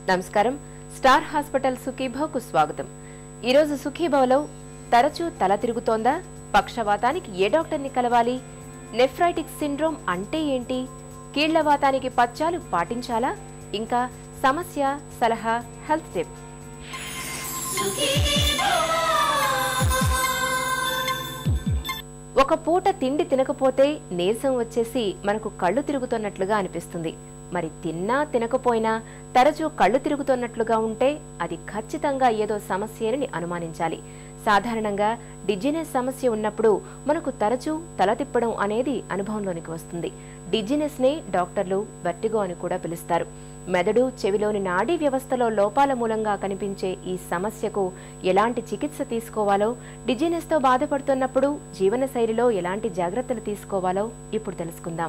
నమస్కారం star hospital సుఖీభవకు స్వాగతం ఈరోజు సుఖీభవలో తరచూ తల తిరుగుతోందా పక్షవాతానికి ఏ డాక్టర్ని కలవాలి నెఫ్రైటిక్ సిండ్రోమ్ అంటే ఏంటి కీళ్లవాతానికి పచ్చాలు పాటించాలా ఇంకా సమస్య సలహా హెల్త్ టిప్ ఒక పూట తిండి తినకపోతే నీరసం వచ్చేసి మనకు కళ్ళు తిరుగుతున్నట్లుగా అనిపిస్తుంది మరి తిన్నా తినకపోయినా తరచూ కళ్ళు తిరుగుతున్నట్లుగా ఉంటే అది ఖచ్చితంగా ఏదో సమస్యని అనుమానించాలి సాధారణంగా డిజినెస్ సమస్య ఉన్నప్పుడు మనకు తరచూ తల తిప్పడం అనేది అనుభవంలోనికి వస్తుంది డిజినెస్ నే డాక్టర్లు వెర్టిగో అని కూడా పిలుస్తారు మెదడు చెవిలోని నాడీ వ్యవస్థలో లోపాల మూలంగా కనిపించే ఈ సమస్యకు ఎలాంటి చికిత్స తీసుకోవాలో డిజినెస్ తో బాధపడుతున్నప్పుడు జీవనశైలిలో ఎలాంటి జాగ్రత్తలు తీసుకోవాలో ఇప్పుడు తెలుసుకుందాం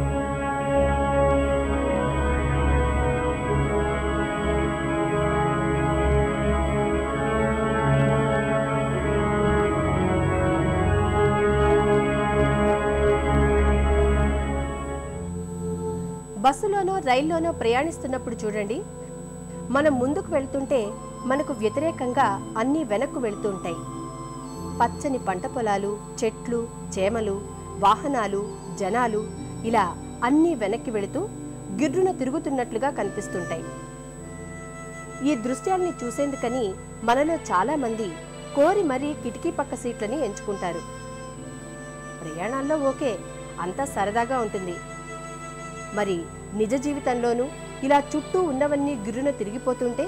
బస్సులోనో రైల్లోనో ప్రయాణిస్తున్నప్పుడు చూడండి మనం ముందుకు వెళ్తుంటే మనకు వ్యతిరేకంగా అన్నీ వెనక్కు వెళుతూ ఉంటాయి పచ్చని పంట పొలాలు చెట్లు చేమలు వాహనాలు జనాలు ఇలా అన్నీ వెనక్కి వెళుతూ గిర్రున తిరుగుతున్నట్లుగా కనిపిస్తుంటాయి ఈ దృశ్యాల్ని చూసేందుకని మనలో చాలా మంది కోరి మరీ కిటికీ పక్క సీట్లని ఎంచుకుంటారు ప్రయాణాల్లో ఓకే అంతా సరదాగా ఉంటుంది మరి నిజ జీవితంలోనూ ఇలా చుట్టూ ఉన్నవన్నీ గిర్రున తిరిగిపోతుంటే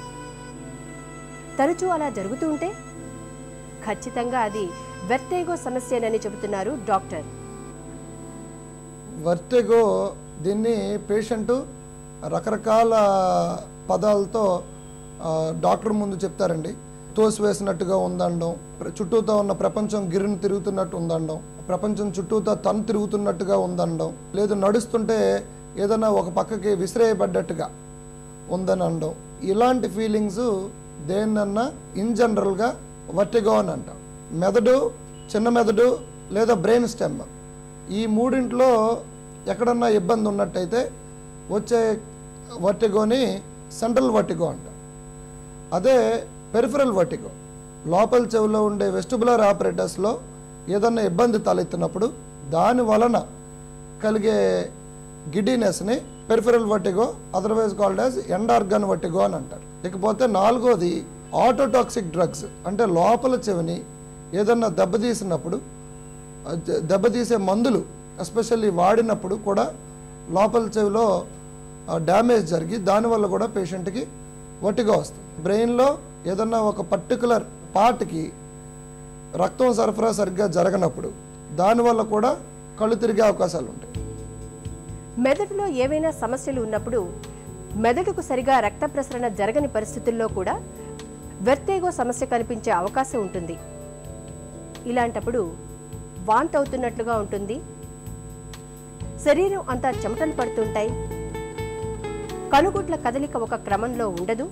తరచూ అలా జరుగుతూ ఉంటే ఖచ్చితంగా అది వెర్టేగో సమస్యనని చెబుతున్నారు డాక్టర్ వర్టిగో దీన్ని పేషెంట్ రకరకాల పదాలతో ఆ, డాక్టర్ ముందు చెప్తారండి తోసివేసినట్టుగా ఉందనడం ప్ర- చుట్టూతో ఉన్న ప్రపంచం గిరిని తిరుగుతున్నట్టు ఉందనడం ప్రపంచం చుట్టూతో తను తిరుగుతున్నట్టుగా ఉందనడం లేదు నడుస్తుంటే ఏదైనా ఒక పక్కకి విసిరేయబడ్డట్టుగా ఉందని అనడం ఇలాంటి ఫీలింగ్స్ దేన్నన్నా ఇన్ జనరల్గా వర్టిగో అని అంటాం మెదడు చిన్న మెదడు లేదా బ్రెయిన్ స్టెమ్ ఈ మూడింట్లో ఎక్కడన్నా ఇబ్బంది ఉన్నట్టయితే వచ్చే వర్టిగోని సెంట్రల్ వర్టిగో అంటాం అదే పెరిఫరల్ వర్టిగో లోపల చెవిలో ఉండే వెస్టిబులర్ ఆపరేటర్స్లో ఏదన్నా ఇబ్బంది తలెత్తినప్పుడు దాని వలన కలిగే గిడ్డినెస్ని peripheral vertigo otherwise called as end organ vertigo అని అంటారు ఇకపోతే నాలుగోది ఆటోటాక్సిక్ డ్రగ్స్ అంటే లోపల చెవిని ఏదన్నా దెబ్బతీసినప్పుడు ఆ జ- దెబ్బతీసే మందులు ఎస్పెషల్లీ వాడినప్పుడు కూడా లోపల చెవిలో డ్యామేజ్ జరిగి దానివల్ల కూడా పేషెంట్కి వట్టిగా వస్తుంది బ్రెయిన్లో ఏదన్నా ఒక పర్టికులర్ పార్ట్కి రక్తం సరఫరా సరిగ్గా జరగనప్పుడు దానివల్ల కూడా కళ్ళు తిరిగే అవకాశాలు ఉంటాయి మెదడులో ఏవైనా సమస్యలు ఉన్నప్పుడు మెదడుకు సరిగా రక్త ప్రసరణ జరగని పరిస్థితుల్లో కూడా వెర్టేగో సమస్య కనిపించే అవకాశం ఉంటుంది ఇలాంటప్పుడు వాంతి అవుతున్నట్లుగా ఉంటుంది శరీరం అంతా చెమటలు పడుతుంటాయి కనుగుడ్ల కదలిక ఒక క్రమంలో ఉండదు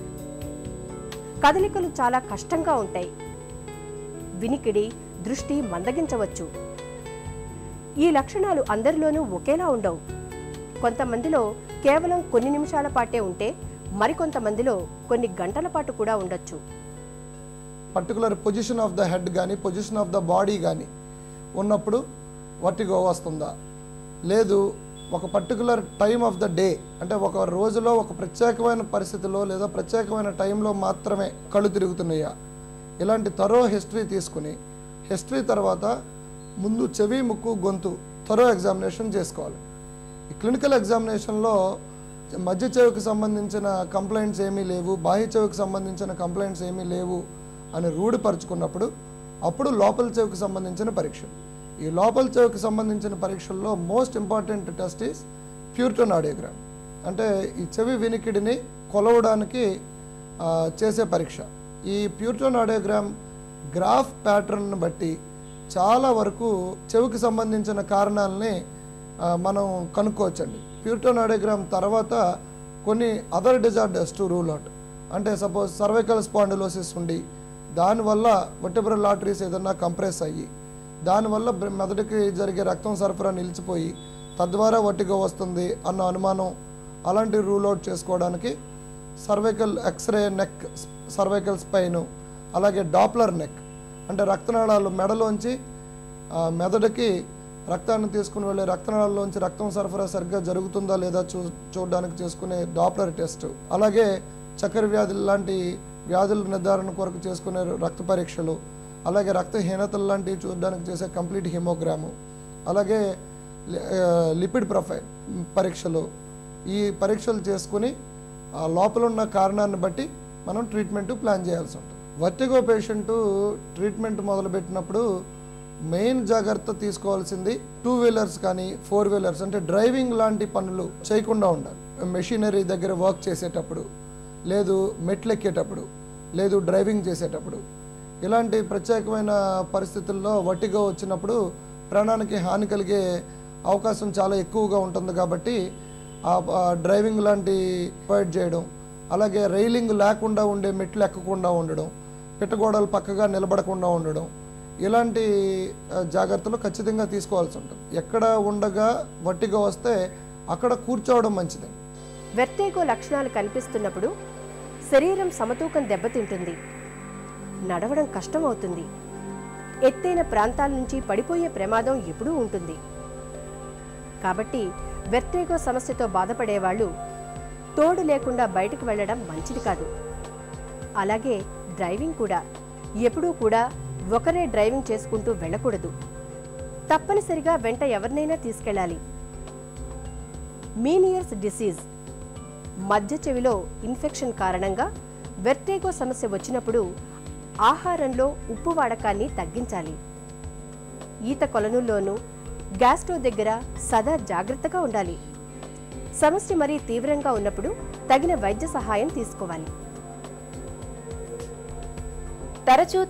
కదలికలు చాలా కష్టంగా ఉంటాయి వినికిడి దృష్టి మందగించవచ్చు ఈ లక్షణాలు అందరిలోనూ ఒకేలా ఉండవు కొంతమందిలో కేవలం కొన్ని నిమిషాల పాటే ఉంటే మరికొంతమందిలో కొన్ని గంటల పాటు కూడా ఉండొచ్చు particular position of the head కానీ పొజిషన్ ఆఫ్ ద బాడీ కానీ ఉన్నప్పుడు వర్టిగో వస్తుందా లేదు ఒక particular time of the day అంటే ఒక రోజులో ఒక ప్రత్యేకమైన పరిస్థితిలో లేదా ప్రత్యేకమైన టైంలో మాత్రమే కళ్ళు తిరుగుతున్నాయా ఇలాంటి తరో హిస్టరీ తీసుకుని హిస్టరీ తర్వాత ముందు చెవి ముక్కు గొంతు తరో ఎగ్జామినేషన్ చేసుకోవాలి ఈ క్లినికల్ ఎగ్జామినేషన్లో మధ్య చెవికి సంబంధించిన కంప్లైంట్స్ ఏమీ లేవు బాహ్య చెవికి సంబంధించిన కంప్లైంట్స్ ఏమీ లేవు అని రూఢిపరుచుకున్నప్పుడు అప్పుడు లోపల చెవికి సంబంధించిన పరీక్ష ఈ లోపల చెవికి సంబంధించిన పరీక్షల్లో most important test is pure tone audiogram అంటే ఈ చెవి వినికిడిని కొలవడానికి ఆ, చేసే పరీక్ష ఈ ప్యూరిటన్ ఆడియోగ్రామ్ గ్రాఫ్ ప్యాటర్న్ బట్టి చాలా వరకు చెవికి సంబంధించిన కారణాలని ఆ, మనం కనుక్కోవచ్చండి ప్యూరిటన్ ఆడియోగ్రామ్ తర్వాత కొన్ని other disorders to rule out అంటే సపోజ్ సర్వైకల్ స్పాండిలోసిస్ ఉండి దానివల్ల వర్టిబ్రల్ ఆర్టరీస్ ఏదన్నా కంప్రెస్ అయ్యి దానివల్ల బ్ర- మెదడుకి జరిగే రక్తం సరఫరా నిలిచిపోయి తద్వారా వట్టిగా వస్తుంది అన్న అనుమానం అలాంటి రూల్ అవుట్ చేసుకోవడానికి cervical X-ray neck cervical spine అలాగే డాప్లర్ నెక్ అంటే రక్తనాళాలు మెడలోంచి ఆ, మెదడుకి రక్తాన్ని తీసుకుని వెళ్ళే రక్తనాళాల్లోంచి రక్తం సరఫరా సరిగ్గా జరుగుతుందా లేదా చూ చూడడానికి చేసుకునే డాప్లర్ టెస్ట్ అలాగే చక్కెర వ్యాధులు లాంటి వ్యాధుల నిర్ధారణ కొరకు చేసుకునే రక్త పరీక్షలు అలాగే రక్తహీనతలు లాంటివి చూడడానికి చేసే కంప్లీట్ హిమోగ్రాము అలాగే లి- ఆ, లిపిడ్ ప్రొఫైల్ పరీక్షలు ఈ పరీక్షలు చేసుకుని ఆ లోపల ఉన్న కారణాన్ని బట్టి మనం ట్రీట్మెంట్ ప్లాన్ చేయాల్సి ఉంటుంది వర్టిగో పేషెంట్ ట్రీట్మెంట్ మొదలుపెట్టినప్పుడు మెయిన్ జాగ్రత్త తీసుకోవాల్సింది టూ వీలర్స్ కానీ ఫోర్ వీలర్స్ అంటే డ్రైవింగ్ లాంటి పనులు చేయకుండా ఉండాలి మెషినరీ దగ్గర వర్క్ చేసేటప్పుడు లేదు మెట్లు ఎక్కేటప్పుడు లేదు డ్రైవింగ్ చేసేటప్పుడు ఇలాంటి ప్రత్యేకమైన పరిస్థితుల్లో వట్టిగా వచ్చినప్పుడు ప్రాణానికి హాని కలిగే అవకాశం చాలా ఎక్కువగా ఉంటుంది కాబట్టి ఆ ఆ డ్రైవింగ్ లాంటి ప్రొవైడ్ చేయడం అలాగే రైలింగ్ లేకుండా ఉండే మెట్లు ఎక్కకుండా ఉండడం పిట్టగోడలు పక్కగా నిలబడకుండా ఉండడం ఇలాంటి ఆ, జాగ్రత్తలు ఖచ్చితంగా తీసుకోవాల్సి ఉంటుంది ఎక్కడ ఉండగా వట్టిగా వస్తే అక్కడ కూర్చోవడం మంచిది వెర్టేగో లక్షణాలు కనిపిస్తున్నప్పుడు శరీరం సమతూకం దెబ్బతింటుంది నడవడం కష్టమవుతుంది ఎత్తైన ప్రాంతాల నుంచి పడిపోయే ప్రమాదం ఎప్పుడూ ఉంటుంది కాబట్టి వెర్టేగో సమస్యతో బాధపడేవాళ్ళు తోడు లేకుండా బయటకు వెళ్ళడం మంచిది కాదు అలాగే డ్రైవింగ్ కూడా ఎప్పుడూ కూడా ఒకరే డ్రైవింగ్ చేసుకుంటూ వెళ్ళకూడదు తప్పనిసరిగా వెంట ఎవరినైనా తీసుకెళ్ళాలి మీనియర్స్ డిసీజ్ మధ్య చెవిలో ఇన్ఫెక్షన్ కారణంగా వెర్టేగో సమస్య వచ్చినప్పుడు ఆహారంలో ఉప్పు వాడకాన్ని తగ్గించాలి ఈత కొలనుల్లోనూ గ్యాస్ట్రో దగ్గర సదా జాగ్రత్తగా ఉండాలి సమస్య మరీ తీవ్రంగా ఉన్నప్పుడు తగిన వైద్య సహాయం తీసుకోవాలి తరచూ